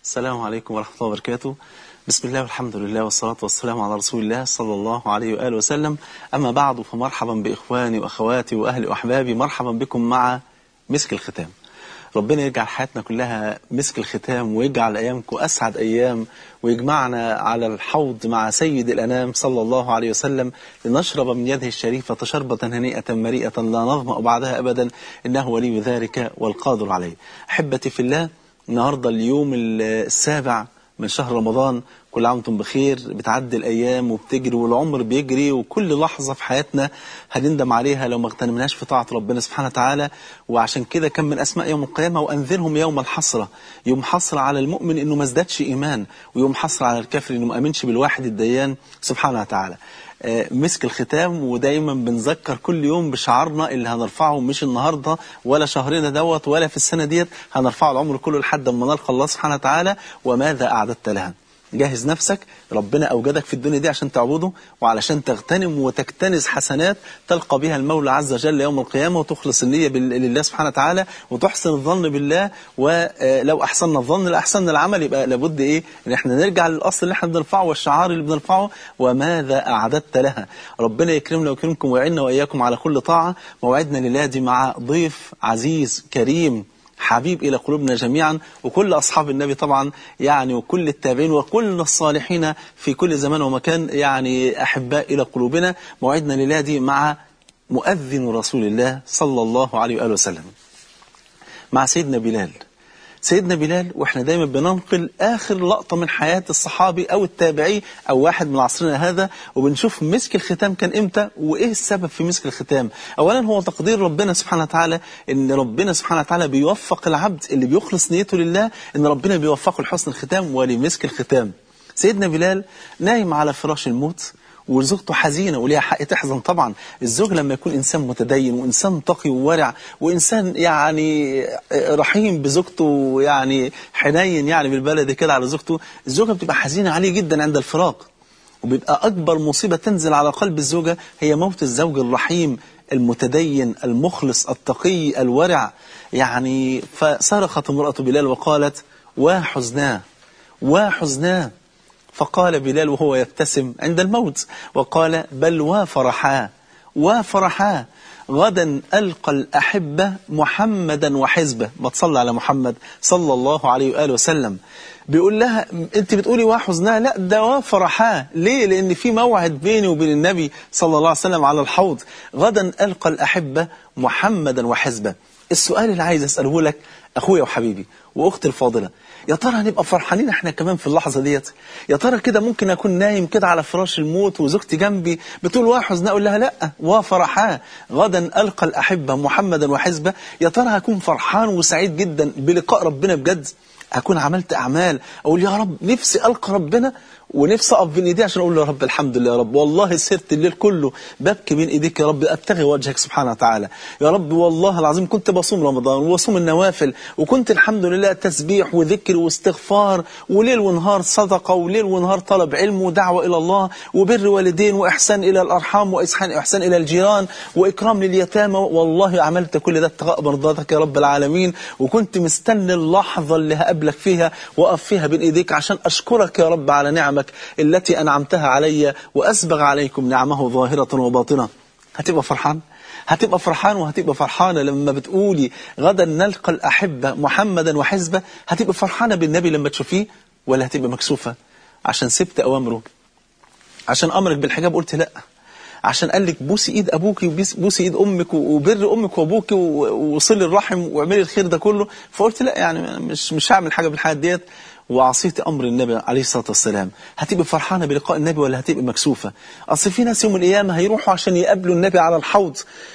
السلام عليكم ورحمة الله وبركاته بسم الله والحمد لله والصلاة والسلام على رسول الله صلى الله عليه وآله وسلم أما بعد فمرحبا بإخواني وأخواتي وأهلي وأحبابي مرحبا بكم مع مسك الختام ربنا يجعل حياتنا كلها مسك الختام ويجعل أيامكم أسعد أيام ويجمعنا على الحوض مع سيد الأنام صلى الله عليه وسلم لنشرب من يده الشريفة شربة هنيئة مريئة لا نظمأ بعدها أبدا إنه ولي ذلك والقادر عليه أحبتي في الله النهاردة اليوم السابع من شهر رمضان كل عام وانتم بخير بتعدي الأيام وبتجري والعمر بيجري وكل لحظة في حياتنا هنندم عليها لو ما اغتنمناش في طاعة ربنا سبحانه وتعالى وعشان كده كان من أسماء يوم القيامة وأنذرهم يوم الحسرة يوم حسرة على المؤمن إنه ما ازدادش إيمان ويوم حسرة على الكافر إنه ما أمنش بالواحد الديان سبحانه وتعالى مسك الختام ودايما بنذكر كل يوم بشعارنا اللي هنرفعه مش النهاردة ولا شهرنا دوت ولا في السنة ديت هنرفعه العمر كله لحد ما نلقى الله سبحانه وتعالى وماذا أعددت لها جهز نفسك ربنا أوجدك في الدنيا دي عشان تعبده وعلشان تغتنم وتكتنز حسنات تلقى بها المولى عز وجل يوم القيامة وتخلص النية لله سبحانه وتعالى وتحسن الظن بالله ولو أحسننا الظن لأحسننا العمل يبقى لابد إيه إن احنا نرجع للأصل اللي احنا بنرفعه والشعار اللي بنرفعه وماذا أعددت لها ربنا يكرمنا ويكرمكم ويعيننا وإياكم على كل طاعة موعدنا لله دي مع ضيف عزيز كريم حبيب إلى قلوبنا جميعا وكل أصحاب النبي طبعا يعني وكل التابعين وكل الصالحين في كل زمان ومكان يعني أحباء إلى قلوبنا موعدنا لله مع مؤذن رسول الله صلى الله عليه وآله وسلم مع سيدنا بلال سيدنا بلال واحنا دايما بننقل آخر لقطة من حياة الصحابي أو التابعي أو واحد من عصرنا هذا وبنشوف مسك الختام كان إمتى وإيه السبب في مسك الختام أولا هو تقدير ربنا سبحانه وتعالى إن ربنا سبحانه وتعالى بيوفق العبد اللي بيخلص نيته لله إن ربنا بيوفقه لحسن الختام ولمسك الختام سيدنا بلال نايم على فراش الموت وزوجته حزينة وليها حق تحزن طبعا الزوج لما يكون إنسان متدين وإنسان تقي وورع وإنسان يعني رحيم بزوجته يعني حنين يعني بالبلد كده على زوجته الزوجة بتبقى حزينة عليه جدا عند الفراق وبيبقى أكبر مصيبة تنزل على قلب الزوجة هي موت الزوج الرحيم المتدين المخلص التقي الورع يعني فصرخت امرأة بلال وقالت وحزناه وحزناه فقال بلال وهو يبتسم عند الموت وقال بل وفرحا وفرحا غدا ألقى الأحبة محمدا وحزبه ما تصلى على محمد صلى الله عليه وآله وسلم بيقول لها انت بتقولي وحزنها لا ده وفرحا ليه لان في موعد بيني وبين النبي صلى الله عليه وسلم على الحوض غدا ألقى الأحبة محمدا وحزبه السؤال اللي عايز أسأله لك أخويا وحبيبي وأختي الفاضلة يا ترى هنبقى فرحانين احنا كمان في اللحظة ديت يا ترى كده ممكن أكون نايم كده على فراش الموت وزوجتي جنبي بتقول وحزن أقول لها لا وفرحان غدا ألقى الأحبة محمدا وحزبه يا ترى هكون فرحان وسعيد جدا بلقاء ربنا بجد هكون عملت أعمال أقول يا رب نفسي ألقى ربنا ونفسي أقف بين إيديه عشان أقول له يا رب الحمد لله يا رب والله سرت الليل كله ببكي بين إيديك يا رب أبتغي وجهك سبحانه وتعالى يا رب والله العظيم كنت بصوم رمضان وبصوم النوافل وكنت الحمد لله تسبيح وذكر واستغفار وليل ونهار صدقة وليل ونهار طلب علم ودعوة إلى الله وبر والدين وإحسان إلى الأرحام وإحسان إحسان إلى الجيران وإكرام لليتامى والله عملت كل ده ابتغاء مرضاتك يا رب العالمين وكنت مستني اللحظة اللي هقابلك فيها وأقف فيها بين إيديك عشان أشكرك يا رب على نعمك التي أنعمتها علي وأسبغ عليكم نعمه ظاهرة وباطنة هتبقى فرحان هتبقى فرحان وهتبقى فرحانة لما بتقولي غدا نلقى الأحبة محمدا وحزبه هتبقى فرحانة بالنبي لما تشوفيه ولا هتبقى مكسوفة عشان سبت أوامره عشان أمرك بالحجاب قلت لأ عشان قال لك بوسي ايد ابوك وبوسي ايد امك وبر امك وابوك وصلي الرحم واعملي الخير ده كله فقلت لا يعني مش مش هعمل حاجه بالحياه ديت وعصيت امر النبي عليه الصلاه والسلام هتبقى فرحانه بلقاء النبي ولا هتبقى مكسوفه اصل في ناس يوم القيامه هيروحوا عشان يقابلوا النبي على الحوض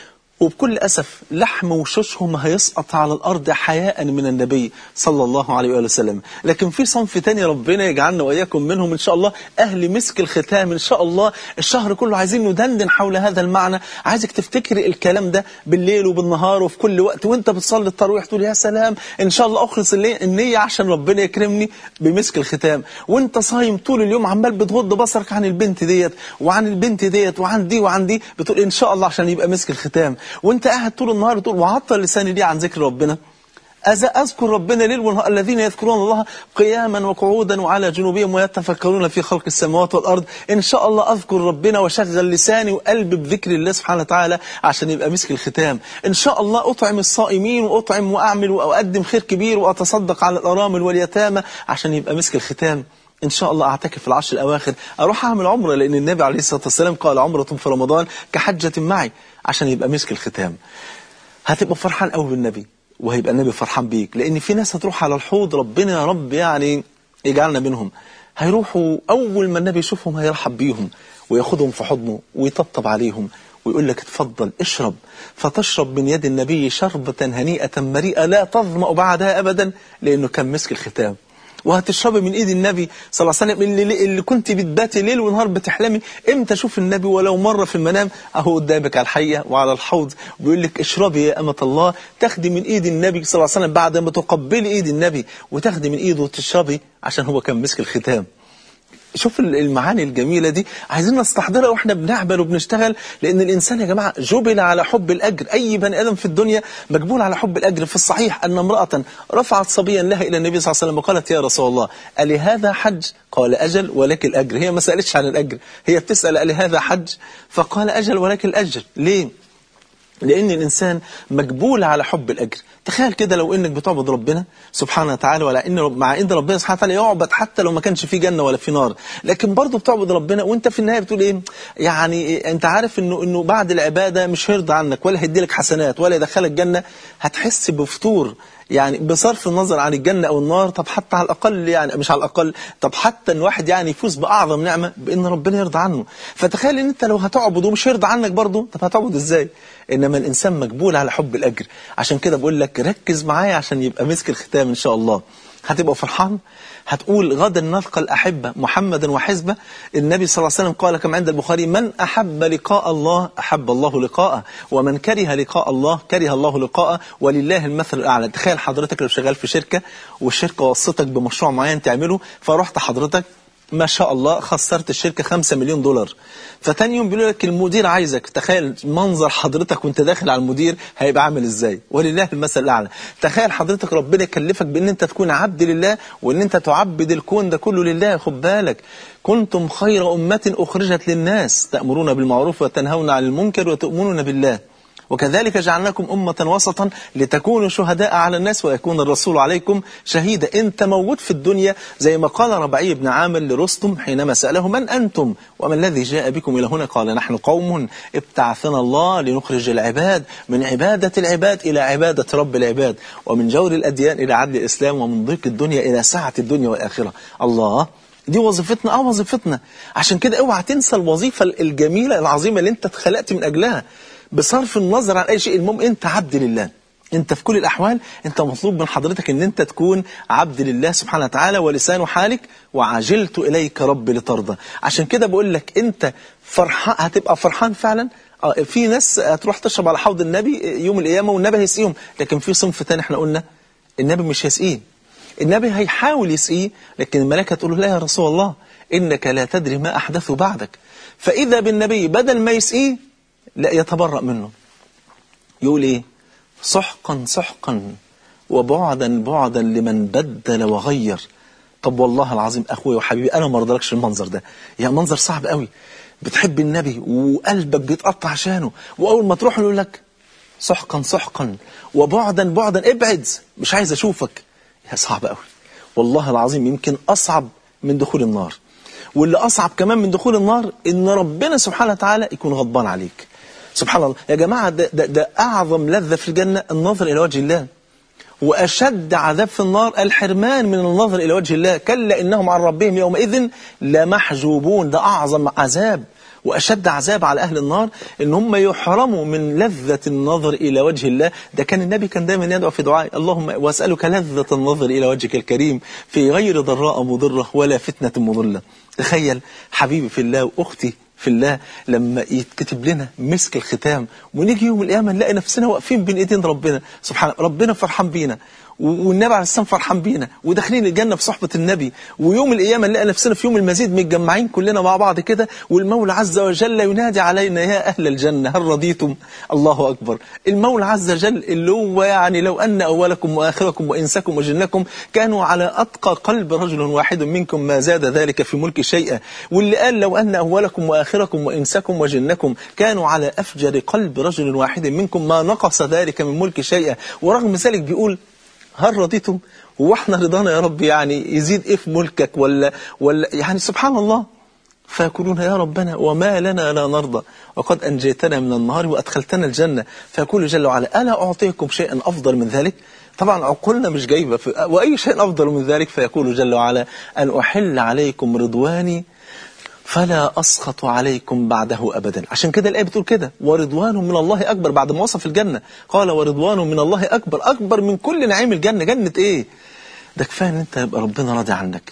وبكل أسف لحم وشوشهم هيسقط على الأرض حياء من النبي صلى الله عليه وآله وسلم لكن في صنف تاني ربنا يجعلنا وإياكم منهم إن شاء الله أهل مسك الختام إن شاء الله الشهر كله عايزين ندندن حول هذا المعنى عايزك تفتكري الكلام ده بالليل وبالنهار وفي كل وقت وانت بتصلي التراويح تقول يا سلام إن شاء الله أخلص النية عشان ربنا يكرمني بمسك الختام وانت صايم طول اليوم عمال بتغض بصرك عن البنت ديت وعن البنت ديت وعن دي وعن دي بتقول إن شاء الله عشان يبقى مسك الختام وانت قاعد طول النهار بتقول وعطل لساني ليه عن ذكر ربنا أز- أذكر ربنا ليل ونهار الذين يذكرون الله قياما وقعودا وعلى جنوبهم ويتفكرون في خلق السماوات والأرض إن شاء الله أذكر ربنا وشغل لساني وقلبي بذكر الله سبحانه وتعالى عشان يبقى مسك الختام إن شاء الله أطعم الصائمين وأطعم وأعمل وأقدم خير كبير وأتصدق على الأرامل واليتامى عشان يبقى مسك الختام إن شاء الله أعتكف في العشر الأواخر أروح أعمل عمرة لأن النبي عليه الصلاة والسلام قال عمرة في رمضان كحجة معي عشان يبقى مسك الختام هتبقى فرحان قوي بالنبي وهيبقى النبي فرحان بيك لأن في ناس هتروح على الحوض ربنا يا رب يعني يجعلنا منهم هيروحوا أول ما النبي يشوفهم هيرحب بيهم وياخدهم في حضنه ويطبطب عليهم ويقول لك اتفضل اشرب فتشرب من يد النبي شربة هنيئة مريئة لا تظمأ بعدها أبدا لأنه كان مسك الختام وهتشربي من ايد النبي صلى الله عليه وسلم اللي, اللي كنت بتباتي ليل ونهار بتحلمي امتى اشوف النبي ولو مره في المنام اهو قدامك على الحقيقه وعلى الحوض بيقول لك اشربي يا امه الله تاخدي من ايد النبي صلى الله عليه وسلم بعد ما تقبلي ايد النبي وتاخدي من ايده وتشربي عشان هو كان مسك الختام شوف المعاني الجميلة دي عايزين نستحضرها واحنا بنعمل وبنشتغل لأن الإنسان يا جماعة جبل على حب الأجر أي بني آدم في الدنيا مجبول على حب الأجر في الصحيح أن امرأة رفعت صبيا لها إلى النبي صلى الله عليه وسلم وقالت يا رسول الله ألي هذا حج قال أجل ولك الأجر هي ما سألتش عن الأجر هي بتسأل ألي هذا حج فقال أجل ولك الأجر ليه لأن الإنسان مجبول على حب الأجر تخيل كده لو إنك بتعبد ربنا سبحانه وتعالى ولا إن رب مع إن ربنا سبحانه وتعالى يعبد حتى لو ما كانش في جنة ولا في نار لكن برضه بتعبد ربنا وأنت في النهاية بتقول إيه يعني أنت عارف إنه إنه بعد العبادة مش هيرضى عنك ولا هيدي لك حسنات ولا يدخلك جنة هتحس بفتور يعني بصرف النظر عن الجنة أو النار طب حتى على الأقل يعني مش على الأقل طب حتى إن واحد يعني يفوز بأعظم نعمة بإن ربنا يرضى عنه فتخيل إن أنت لو هتعبد ومش هيرضى عنك برضه طب هتعبد إزاي إنما الإنسان مجبول على حب الأجر عشان كده بقول لك ركز معايا عشان يبقى مسك الختام إن شاء الله هتبقى فرحان هتقول غدا نلقى الأحبة محمدا وحزبه النبي صلى الله عليه وسلم قال كما عند البخاري من أحب لقاء الله أحب الله لقاءه ومن كره لقاء الله كره الله لقاءه ولله المثل الأعلى تخيل حضرتك لو شغال في شركة والشركة وصتك بمشروع معين تعمله فرحت حضرتك ما شاء الله خسرت الشركة 5 مليون دولار فتاني يوم بيقولوا لك المدير عايزك تخيل منظر حضرتك وانت داخل على المدير هيبقى عامل ازاي ولله المثل الاعلى تخيل حضرتك ربنا يكلفك بان انت تكون عبد لله وان انت تعبد الكون ده كله لله خد بالك كنتم خير أمة أخرجت للناس تأمرون بالمعروف وتنهون عن المنكر وتؤمنون بالله وكذلك جعلناكم أمة وسطا لتكونوا شهداء على الناس ويكون الرسول عليكم شهيدا أنت موجود في الدنيا زي ما قال ربعي بن عامر لرستم حينما سأله من أنتم وما الذي جاء بكم إلى هنا قال نحن قوم ابتعثنا الله لنخرج العباد من عبادة العباد إلى عبادة رب العباد ومن جور الأديان إلى عدل الإسلام ومن ضيق الدنيا إلى سعة الدنيا والآخرة الله دي وظيفتنا اه وظيفتنا عشان كده اوعى تنسى الوظيفة الجميلة العظيمة اللي انت اتخلقت من أجلها بصرف النظر عن أي شيء المهم أنت عبد لله أنت في كل الأحوال أنت مطلوب من حضرتك أن أنت تكون عبد لله سبحانه وتعالى ولسان حالك وعجلت إليك رب لترضى عشان كده بقول لك أنت فرحان هتبقى فرحان فعلا آه في ناس هتروح تشرب على حوض النبي يوم القيامة والنبي هيسقيهم لكن في صنف تاني احنا قلنا النبي مش هيسقيه النبي هيحاول يسقيه لكن الملائكة تقول له لا يا رسول الله إنك لا تدري ما أحدثه بعدك فإذا بالنبي بدل ما يسقيه لا يتبرأ منه يقول ايه سحقا سحقا وبعدا بعدا لمن بدل وغير طب والله العظيم اخويا وحبيبي انا ما ارضلكش المنظر ده يا منظر صعب قوي بتحب النبي وقلبك بيتقطع عشانه واول ما تروح يقول لك سحقا سحقا وبعدا بعدا ابعد مش عايز اشوفك يا صعب قوي والله العظيم يمكن اصعب من دخول النار واللي اصعب كمان من دخول النار ان ربنا سبحانه وتعالى يكون غضبان عليك سبحان الله يا جماعة ده, ده, ده أعظم لذة في الجنة النظر إلى وجه الله وأشد عذاب في النار الحرمان من النظر إلى وجه الله كلا إنهم عن ربهم يومئذ لمحجوبون ده أعظم عذاب وأشد عذاب على أهل النار إن هم يحرموا من لذة النظر إلى وجه الله ده كان النبي كان دايما يدعو في دعائه اللهم وأسألك لذة النظر إلى وجهك الكريم في غير ضراء مضرة ولا فتنة مضلة تخيل حبيبي في الله وأختي في الله لما يتكتب لنا مسك الختام ونيجي يوم القيامة نلاقي نفسنا واقفين بين ايدين ربنا سبحانه ربنا فرحان بينا والنبي عليه السلام فرحان بينا وداخلين الجنة بصحبة النبي ويوم القيامة نلاقي نفسنا في يوم المزيد متجمعين كلنا مع بعض كده والمولى عز وجل ينادي علينا يا أهل الجنة هل رضيتم الله أكبر المولى عز وجل اللي هو يعني لو أن أولكم وآخركم وإنسكم وجنكم كانوا على أتقى قلب رجل واحد منكم ما زاد ذلك في ملك شيئا واللي قال لو أن أولكم وآخركم وإنسكم وجنكم كانوا على أفجر قلب رجل واحد منكم ما نقص ذلك من ملك شيئا ورغم ذلك بيقول هل رضيتم هو احنا رضانا يا رب يعني يزيد ايه في ملكك ولا ولا يعني سبحان الله فيقولون يا ربنا وما لنا لا نرضى وقد أنجيتنا من النار وأدخلتنا الجنة فيقول جل وعلا ألا أعطيكم شيئا أفضل من ذلك طبعا عقولنا مش جايبة وأي شيء أفضل من ذلك فيقول جل وعلا أن أحل عليكم رضواني فلا أسخط عليكم بعده أبدا عشان كده الآية بتقول كده ورضوان من الله أكبر بعد ما وصف الجنة قال ورضوان من الله أكبر أكبر من كل نعيم الجنة جنة إيه ده كفاية أن أنت يبقى ربنا راضي عنك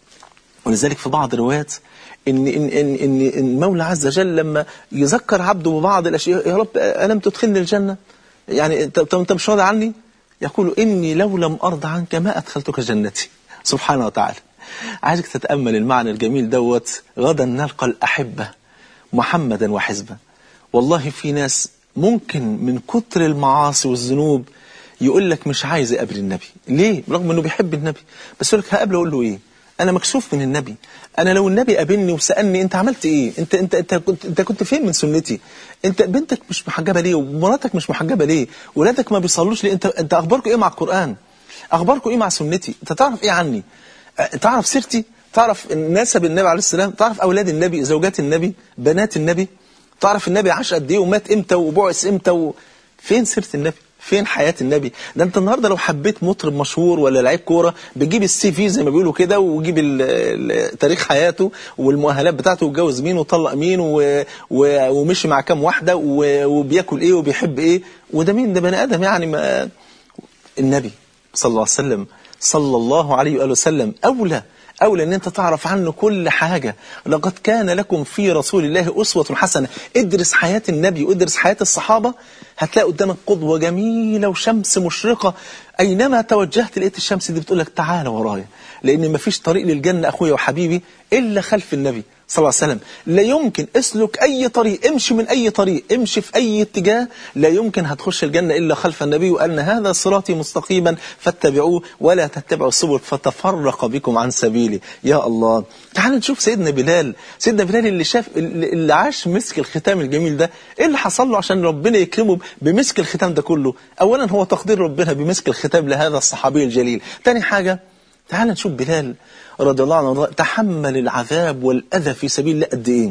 ولذلك في بعض الروايات إن, إن, إن, إن المولى عز وجل لما يذكر عبده ببعض الأشياء يا رب ألم تدخلني الجنة يعني أنت مش راضي عني يقول إني لو لم أرضى عنك ما أدخلتك جنتي سبحانه وتعالى عايزك تتأمل المعنى الجميل دوت غدا نلقى الأحبة محمدا وحزبه والله في ناس ممكن من كتر المعاصي والذنوب يقول لك مش عايز يقابل النبي ليه رغم انه بيحب النبي بس يقول لك هقابله اقول له ايه انا مكسوف من النبي انا لو النبي قابلني وسالني انت عملت ايه انت انت انت كنت انت كنت فين من سنتي انت بنتك مش محجبه ليه ومراتك مش محجبه ليه ولادك ما بيصلوش ليه انت انت اخباركم ايه مع القران اخباركم ايه مع سنتي انت تعرف ايه عني تعرف سيرتي تعرف نسب النبي عليه السلام تعرف أولاد النبي زوجات النبي بنات النبي تعرف النبي عاش قد ايه ومات امتى وبعث امتى و... فين سيرة النبي فين حياة النبي ده انت النهاردة لو حبيت مطرب مشهور ولا لعيب كورة بتجيب السي في زي ما بيقولوا كده وجيب تاريخ حياته والمؤهلات بتاعته واتجوز مين وطلق مين و... و... ومشي مع كام واحدة و... وبياكل ايه وبيحب ايه وده مين ده بني ادم يعني ما... النبي صلى الله عليه وسلم صلى الله عليه وآله وسلم أولى أولى أن أنت تعرف عنه كل حاجة لقد كان لكم في رسول الله أسوة حسنة ادرس حياة النبي وادرس حياة الصحابة هتلاقي قدامك قدوة جميلة وشمس مشرقة أينما توجهت لقيت الشمس دي بتقول لك تعالى ورايا لأن مفيش طريق للجنة أخويا وحبيبي إلا خلف النبي صلى الله عليه وسلم لا يمكن اسلك أي طريق امشي من أي طريق امشي في أي اتجاه لا يمكن هتخش الجنة إلا خلف النبي وأن هذا صراطي مستقيما فاتبعوه ولا تتبعوا السبل فتفرق بكم عن سبيلي يا الله تعال نشوف سيدنا بلال سيدنا بلال اللي شاف اللي عاش مسك الختام الجميل ده ايه اللي حصل له عشان ربنا يكرمه بمسك الختام ده كله اولا هو تقدير ربنا بمسك الختام لهذا الصحابي الجليل تاني حاجة تعال نشوف بلال رضي الله عنه تحمل العذاب والأذى في سبيل الله قد إيه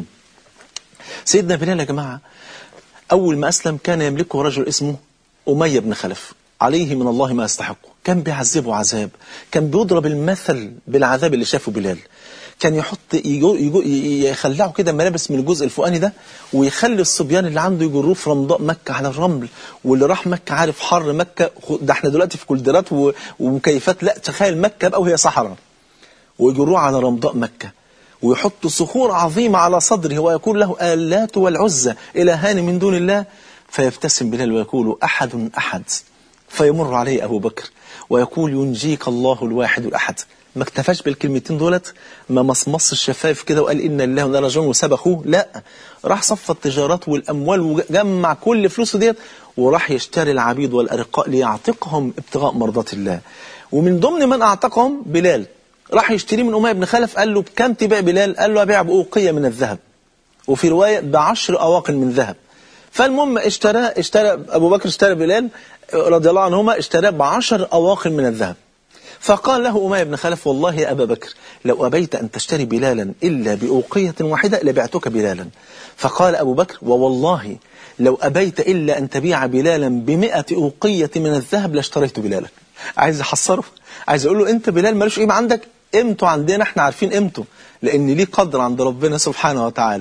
سيدنا بلال يا جماعة أول ما أسلم كان يملكه رجل اسمه أمية بن خلف عليه من الله ما يستحقه كان بيعذبه عذاب كان بيضرب المثل بالعذاب اللي شافه بلال كان يحط يجو يجو يخلعه كده ملابس من الجزء الفوقاني ده ويخلي الصبيان اللي عنده يجروه في رمضاء مكة على الرمل واللي راح مكة عارف حر مكة ده احنا دلوقتي في كولدرات ومكيفات لا تخيل مكة بقى وهي صحراء ويجروه على رمضاء مكة ويحط صخور عظيمة على صدره ويقول له آلات والعزة إلهان من دون الله فيبتسم بلال ويقول أحد أحد فيمر عليه أبو بكر ويقول ينجيك الله الواحد الأحد ما اكتفاش بالكلمتين دولت ما مصمص الشفايف كده وقال إن الله وإنا راجعون وسبخوه لا راح صف التجارات والأموال وجمع كل فلوسه ديت وراح يشتري العبيد والأرقاء ليعتقهم ابتغاء مرضات الله ومن ضمن من أعتقهم بلال راح يشتري من أمية بن خلف قال له بكم تبيع بلال قال له أبيع بأوقية من الذهب وفي رواية بعشر أواقل من ذهب فالمهم اشترى اشترى أبو بكر اشترى بلال رضي الله عنهما اشتراه بعشر أواقل من الذهب فقال له أمية بن خلف والله يا أبا بكر لو أبيت أن تشتري بلالا إلا بأوقية واحدة لبعتك بلالا فقال أبو بكر ووالله لو أبيت إلا أن تبيع بلالا بمئة أوقية من الذهب لاشتريت بلالا عايز يحصره عايز أقول له أنت بلال ملوش قيمة عندك قيمته عندنا احنا عارفين قيمته لأن ليه قدر عند ربنا سبحانه وتعالى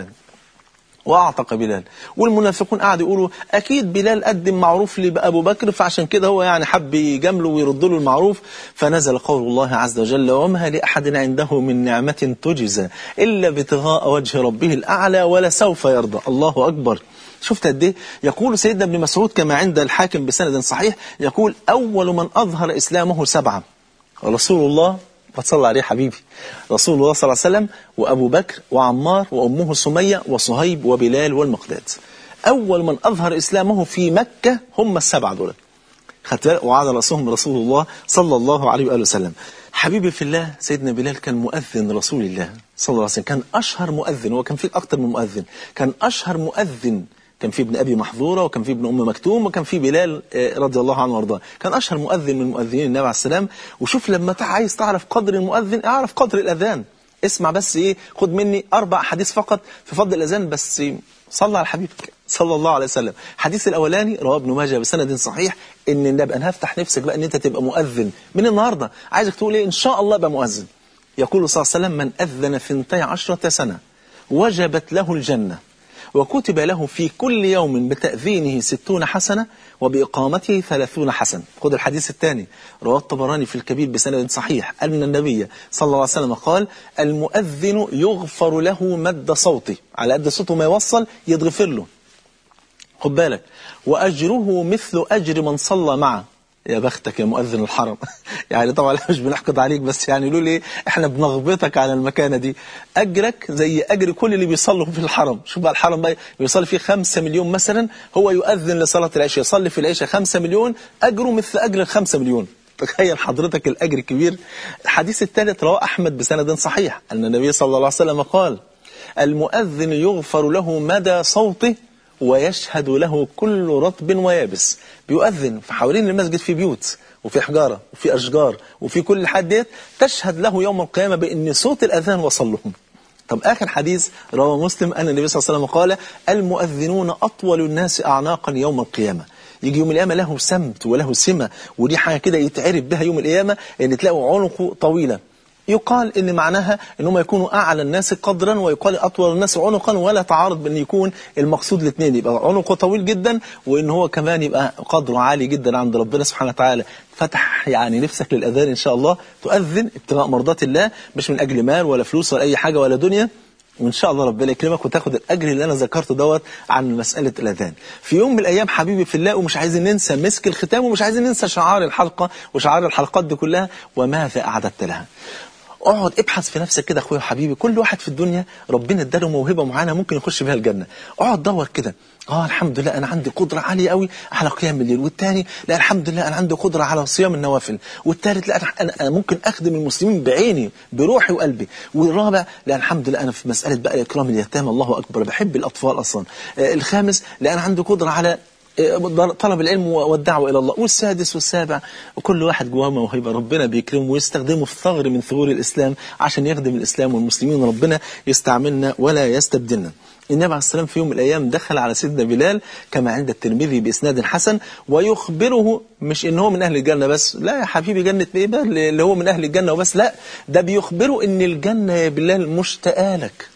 واعتق بلال والمنافقون قعدوا يقولوا اكيد بلال قدم معروف لابو بكر فعشان كده هو يعني حب يجامله ويرد له المعروف فنزل قول الله عز وجل وما لاحد عنده من نعمه تجزى الا ابتغاء وجه ربه الاعلى ولا سوف يرضى الله اكبر شفت قد ايه يقول سيدنا ابن مسعود كما عند الحاكم بسند صحيح يقول أول من أظهر إسلامه سبعة رسول الله فتصلى عليه حبيبي رسول الله صلى الله عليه وسلم وأبو بكر وعمار وأمه سمية وصهيب وبلال والمقداد أول من أظهر إسلامه في مكة هم السبعة دول خدت بالك وعلى رأسهم رسول الله صلى الله عليه وآله وسلم حبيبي في الله سيدنا بلال كان مؤذن رسول الله صلى الله عليه وسلم كان أشهر مؤذن هو كان في أكتر من مؤذن كان أشهر مؤذن كان في ابن أبي محظورة وكان في ابن أم مكتوم وكان في بلال رضي الله عنه وارضاه كان أشهر مؤذن من مؤذنين النبي عليه السلام وشوف لما عايز تعرف قدر المؤذن اعرف قدر الأذان اسمع بس إيه خد مني أربع حديث فقط في فضل الأذان بس صلى على حبيبك صلى الله عليه وسلم الحديث الأولاني رواه ابن ماجه بسند صحيح إن النبي أنا هفتح نفسك بقى إن أنت تبقى مؤذن من النهاردة عايزك تقول إيه إن شاء الله أبقى مؤذن يقول صلى الله عليه وسلم من أذن ثنتي عشرة سنة وجبت له الجنة وكتب له في كل يوم بتأذينه ستون حسنة وبإقامته ثلاثون حسنة خذ الحديث الثاني رواه الطبراني في الكبير بسند صحيح أن النبي صلى الله عليه وسلم قال المؤذن يغفر له مد صوته على قد صوته ما يوصل يتغفر له خد بالك وأجره مثل أجر من صلى معه يا بختك يا مؤذن الحرم يعني طبعا مش بنحقد عليك بس يعني يقولوا لي احنا بنغبطك على المكانة دي أجرك زي أجر كل اللي بيصلوا في الحرم شوف بقى الحرم بقى بيصلي فيه خمسة مليون مثلا هو يؤذن لصلاة العشاء يصلي في العشاء خمسة مليون أجره مثل أجر الخمسة مليون تخيل حضرتك الأجر الكبير الحديث الثالث رواه أحمد بسند صحيح أن النبي صلى الله عليه وسلم قال المؤذن يغفر له مدى صوته ويشهد له كل رطب ويابس بيؤذن في حوالين المسجد في بيوت وفي حجارة وفي أشجار وفي كل حد ديت تشهد له يوم القيامة بأن صوت الأذان وصل لهم طب آخر حديث رواه مسلم أن النبي صلى الله عليه وسلم قال المؤذنون أطول الناس أعناقا يوم القيامة يجي يوم القيامة له سمت وله سمة ودي حاجة كده يتعرف بها يوم القيامة أن تلاقوا عنقه طويلة يقال ان معناها ان هم يكونوا اعلى الناس قدرا ويقال اطول الناس عنقا ولا تعارض بان يكون المقصود الاثنين يبقى عنقه طويل جدا وان هو كمان يبقى قدره عالي جدا عند ربنا سبحانه وتعالى فتح يعني نفسك للاذان ان شاء الله تؤذن ابتغاء مرضات الله مش من اجل مال ولا فلوس ولا اي حاجه ولا دنيا وان شاء الله ربنا يكرمك وتاخد الاجر اللي انا ذكرته دوت عن مساله الاذان في يوم من الايام حبيبي في الله ومش عايزين ننسى مسك الختام ومش عايزين ننسى شعار الحلقه وشعار الحلقات دي كلها وماذا اعددت لها اقعد ابحث في نفسك كده اخويا وحبيبي كل واحد في الدنيا ربنا اداله موهبه معينه ممكن يخش بيها الجنه اقعد دور كده اه الحمد لله انا عندي قدره عاليه قوي على قيام الليل والتاني لا الحمد لله انا عندي قدره على صيام النوافل والتالت لا انا انا ممكن اخدم المسلمين بعيني بروحي وقلبي والرابع لا الحمد لله انا في مساله بقى اكرام اليتامى الله اكبر بحب الاطفال اصلا آه الخامس لا انا عندي قدره على طلب العلم والدعوة إلى الله والسادس والسابع وكل واحد جواه موهبة ربنا بيكرمه ويستخدمه في ثغر من ثغور الإسلام عشان يخدم الإسلام والمسلمين ربنا يستعملنا ولا يستبدلنا النبي عليه السلام في يوم من الأيام دخل على سيدنا بلال كما عند الترمذي بإسناد حسن ويخبره مش إن هو من أهل الجنة بس لا يا حبيبي جنة إيه بقى اللي هو من أهل الجنة وبس لا ده بيخبره إن الجنة يا بلال مشتاقة لك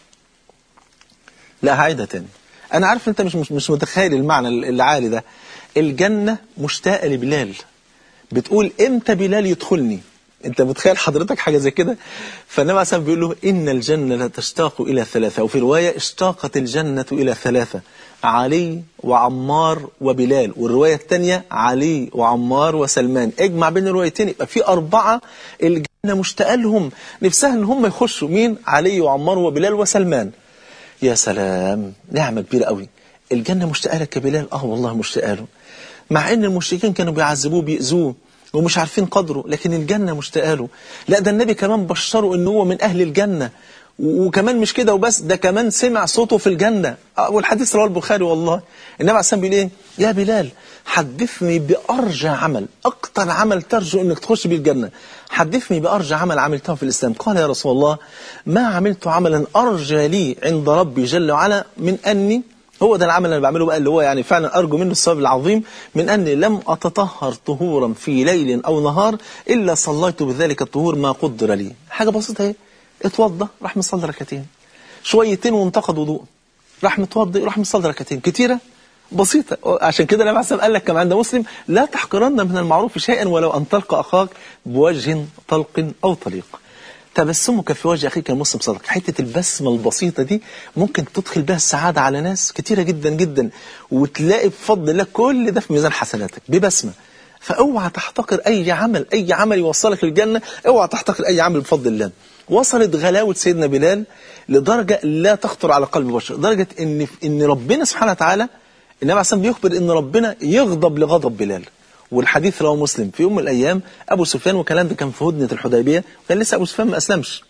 لا هعيدها تاني أنا عارف أنت مش مش, مش متخيل المعنى العالي ده الجنة مشتاقة لبلال بتقول إمتى بلال يدخلني أنت متخيل حضرتك حاجة زي كده فالنبي عليه بيقول له إن الجنة لا تشتاق إلى ثلاثة وفي رواية اشتاقت الجنة إلى ثلاثة علي وعمار وبلال والرواية الثانية علي وعمار وسلمان اجمع بين الروايتين يبقى في أربعة الجنة مشتاقة لهم نفسها إن هم يخشوا مين علي وعمار وبلال وسلمان يا سلام نعمة كبيرة قوي الجنة مشتاقة لك يا بلال اه والله مشتاقة له مع ان المشركين كانوا بيعذبوه بيأذوه ومش عارفين قدره لكن الجنة مشتاقة له لا ده النبي كمان بشره ان هو من اهل الجنة وكمان مش كده وبس ده كمان سمع صوته في الجنة والحديث رواه البخاري والله النبي عليه السلام بيقول ايه يا بلال حدثني بأرجى عمل أكتر عمل ترجو أنك تخش بيه الجنة حدثني بأرجى عمل عملته في الإسلام قال يا رسول الله ما عملت عملا أرجى لي عند ربي جل وعلا من أني هو ده العمل اللي بعمله بقى اللي هو يعني فعلا أرجو منه الثواب العظيم من أني لم أتطهر طهورا في ليل أو نهار إلا صليت بذلك الطهور ما قدر لي حاجة بسيطة اهي اتوضى راح مصلي ركعتين شويتين وانتقد وضوء راح متوضي راح مصلي ركعتين كتيرة بسيطة عشان كده النبي عليه قال لك كما عند مسلم لا تحقرن من المعروف شيئا ولو أن تلقى أخاك بوجه طلق أو طليق تبسمك في وجه أخيك المسلم صدق حتة البسمة البسيطة دي ممكن تدخل بها السعادة على ناس كتيرة جدا جدا وتلاقي بفضل الله كل ده في ميزان حسناتك ببسمة فاوعى تحتقر أي عمل أي عمل يوصلك للجنة اوعى تحتقر أي عمل بفضل الله وصلت غلاوة سيدنا بلال لدرجة لا تخطر على قلب بشر درجة إن, إن ربنا سبحانه وتعالى النبي عليه الصلاة بيخبر إن ربنا يغضب لغضب بلال والحديث رواه مسلم في يوم من الأيام أبو سفيان والكلام ده كان في هدنة الحديبية وكان لسه أبو سفيان ما أسلمش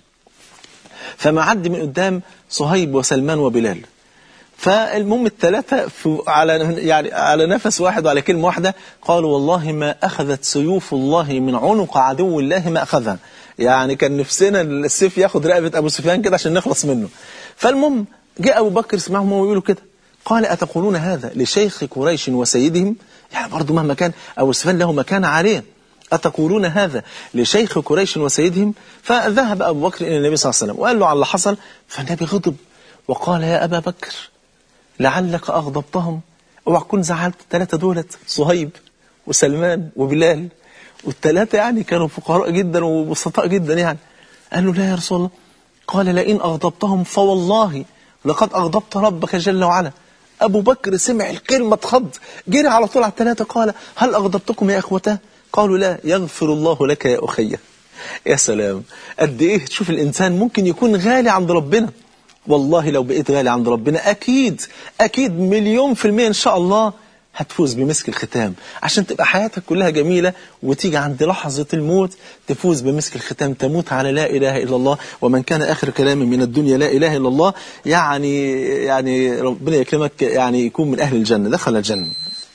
فمعدي من قدام صهيب وسلمان وبلال فالمهم الثلاثة على يعني على نفس واحد وعلى كلمة واحدة قالوا والله ما أخذت سيوف الله من عنق عدو الله ما أخذها يعني كان نفسنا السيف ياخد رقبة أبو سفيان كده عشان نخلص منه فالمهم جاء أبو بكر سمعهم وهو يقولوا كده قال أتقولون هذا لشيخ قريش وسيدهم يعني برضه مهما كان أبو سفيان له مكان عالية أتقولون هذا لشيخ قريش وسيدهم فذهب أبو بكر إلى النبي صلى الله عليه وسلم وقال له على اللي حصل فالنبي غضب وقال يا أبا بكر لعلك أغضبتهم اوعى تكون زعلت الثلاثة دولت صهيب وسلمان وبلال والثلاثة يعني كانوا فقراء جدا وبسطاء جدا يعني قال له لا يا رسول الله قال لئن أغضبتهم فوالله لقد أغضبت ربك جل وعلا أبو بكر سمع الكلمة اتخض جري على طول على الثلاثة قال هل أغضبتكم يا إخوته قالوا لا يغفر الله لك يا أخي يا سلام قد إيه تشوف الإنسان ممكن يكون غالي عند ربنا والله لو بقيت غالي عند ربنا أكيد أكيد مليون في المية إن شاء الله هتفوز بمسك الختام عشان تبقى حياتك كلها جميلة وتيجي عند لحظة الموت تفوز بمسك الختام تموت على لا إله إلا الله ومن كان آخر كلام من الدنيا لا إله إلا الله يعني يعني ربنا يكرمك يعني يكون من أهل الجنة دخل الجنة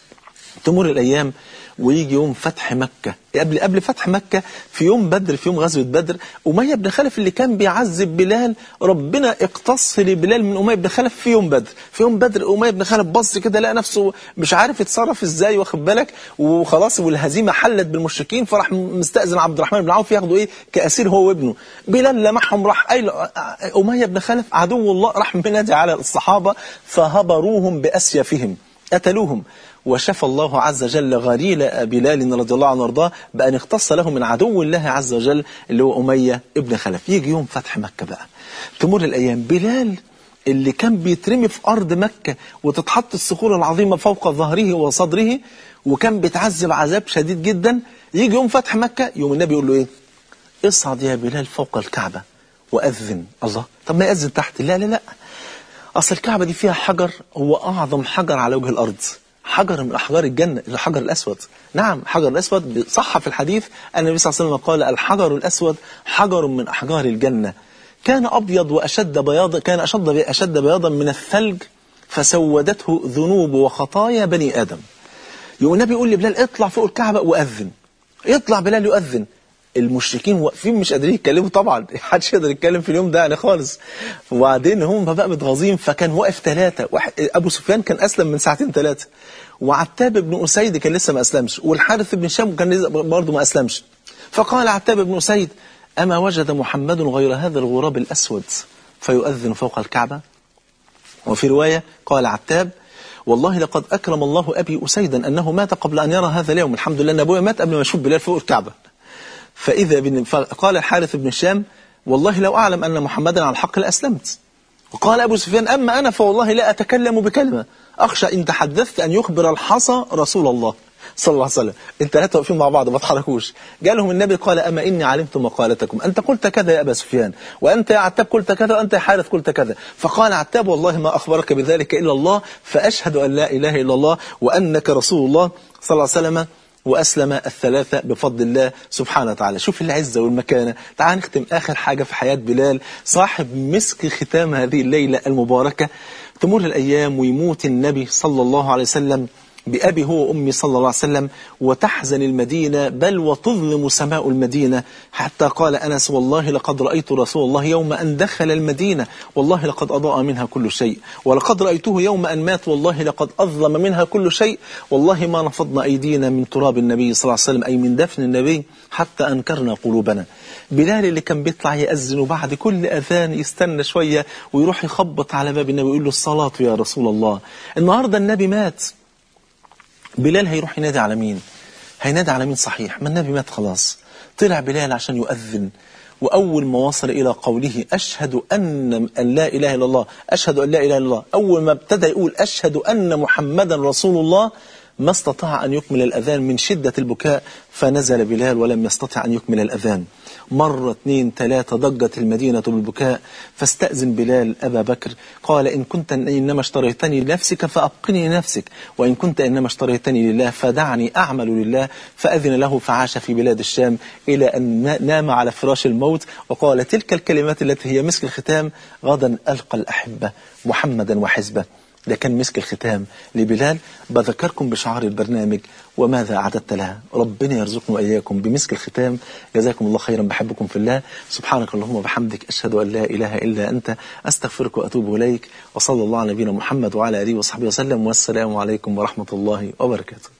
تمر الأيام ويجي يوم فتح مكة قبل قبل فتح مكة في يوم بدر في يوم غزوة بدر أمية بن خلف اللي كان بيعذب بلال ربنا اقتص لبلال من أمية بن خلف في يوم بدر في يوم بدر أمية بن خلف بص كده لقى نفسه مش عارف يتصرف ازاي واخد بالك وخلاص والهزيمة حلت بالمشركين فراح مستأذن عبد الرحمن بن عوف ياخده ايه كأسير هو وابنه بلال لمحهم راح قايل أمية بن خلف عدو الله راح منادي على الصحابة فهبروهم بأسيافهم قتلوهم وشفى الله عز وجل غريل بلال رضي الله عنه وارضاه بأن اختص له من عدو الله عز وجل اللي هو أمية ابن خلف يجي يوم فتح مكة بقى تمر الأيام بلال اللي كان بيترمي في أرض مكة وتتحط الصخور العظيمة فوق ظهره وصدره وكان بيتعذب عذاب شديد جدا يجي يوم فتح مكة يوم النبي يقول له إيه اصعد يا بلال فوق الكعبة وأذن الله طب ما يأذن تحت لا لا لا أصل الكعبة دي فيها حجر هو أعظم حجر على وجه الأرض حجر من أحجار الجنة الحجر الأسود نعم حجر الأسود صح في الحديث أن النبي صلى الله عليه وسلم قال الحجر الأسود حجر من أحجار الجنة كان أبيض وأشد بياضا كان أشد أشد بياضا من الثلج فسودته ذنوب وخطايا بني آدم يقول النبي يقول لبلال اطلع فوق الكعبة وأذن يطلع بلال يؤذن المشركين واقفين مش قادرين يتكلموا طبعا محدش يقدر يتكلم في اليوم ده يعني خالص وبعدين هم بقى متغاظين فكان واقف ثلاثة واحد ابو سفيان كان اسلم من ساعتين ثلاثة وعتاب بن اسيد كان لسه ما اسلمش والحارث بن شام كان برضه ما اسلمش فقال عتاب بن اسيد اما وجد محمد غير هذا الغراب الاسود فيؤذن فوق الكعبة وفي رواية قال عتاب والله لقد أكرم الله أبي أسيدا أنه مات قبل أن يرى هذا اليوم الحمد لله أن أبويا مات قبل ما يشوف بلال فوق الكعبة فإذا بن قال الحارث بن الشام والله لو أعلم أن محمدا على الحق لأسلمت وقال أبو سفيان أما أنا فوالله لا أتكلم بكلمة أخشى إن تحدثت أن يخبر الحصى رسول الله صلى الله عليه وسلم انت لا توقفين مع بعض ما تحركوش قال لهم النبي قال أما إني علمت مقالتكم أنت قلت كذا يا أبا سفيان وأنت يا عتاب قلت كذا وأنت يا حارث قلت كذا فقال عتاب والله ما أخبرك بذلك إلا الله فأشهد أن لا إله إلا الله وأنك رسول الله صلى الله عليه وسلم وأسلم الثلاثة بفضل الله سبحانه وتعالى شوف العزة والمكانة تعال نختم آخر حاجة في حياة بلال صاحب مسك ختام هذه الليلة المباركة تمر الأيام ويموت النبي صلى الله عليه وسلم بأبي هو وأمي صلى الله عليه وسلم وتحزن المدينة بل وتظلم سماء المدينة حتى قال أنس والله لقد رأيت رسول الله يوم أن دخل المدينة والله لقد أضاء منها كل شيء ولقد رأيته يوم أن مات والله لقد أظلم منها كل شيء والله ما نفضنا أيدينا من تراب النبي صلى الله عليه وسلم أي من دفن النبي حتى أنكرنا قلوبنا بلال اللي كان بيطلع يأذن وبعد كل أذان يستنى شوية ويروح يخبط على باب النبي ويقول له الصلاة يا رسول الله النهاردة النبي مات بلال هيروح ينادي على مين هينادي على مين صحيح ما النبي مات خلاص طلع بلال عشان يؤذن وأول ما وصل إلى قوله أشهد أن أن لا إله إلا الله أشهد أن لا إله إلا الله أول ما ابتدى يقول أشهد أن محمدا رسول الله ما استطاع أن يكمل الأذان من شدة البكاء فنزل بلال ولم يستطع أن يكمل الأذان مرة اثنين ثلاثة ضجت المدينة بالبكاء فاستأذن بلال أبا بكر قال إن كنت إنما اشتريتني لنفسك فأبقني لنفسك وإن كنت إنما اشتريتني لله فدعني أعمل لله فأذن له فعاش في بلاد الشام إلى أن نام على فراش الموت وقال تلك الكلمات التي هي مسك الختام غدا ألقى الأحبة محمدا وحزبه ده كان مسك الختام لبلال بذكركم بشعار البرنامج وماذا أعددت لها ربنا يرزقنا وإياكم بمسك الختام جزاكم الله خيرا بحبكم في الله سبحانك اللهم وبحمدك أشهد أن لا إله إلا أنت أستغفرك وأتوب إليك وصلى الله على نبينا محمد وعلى آله وصحبه وسلم والسلام عليكم ورحمة الله وبركاته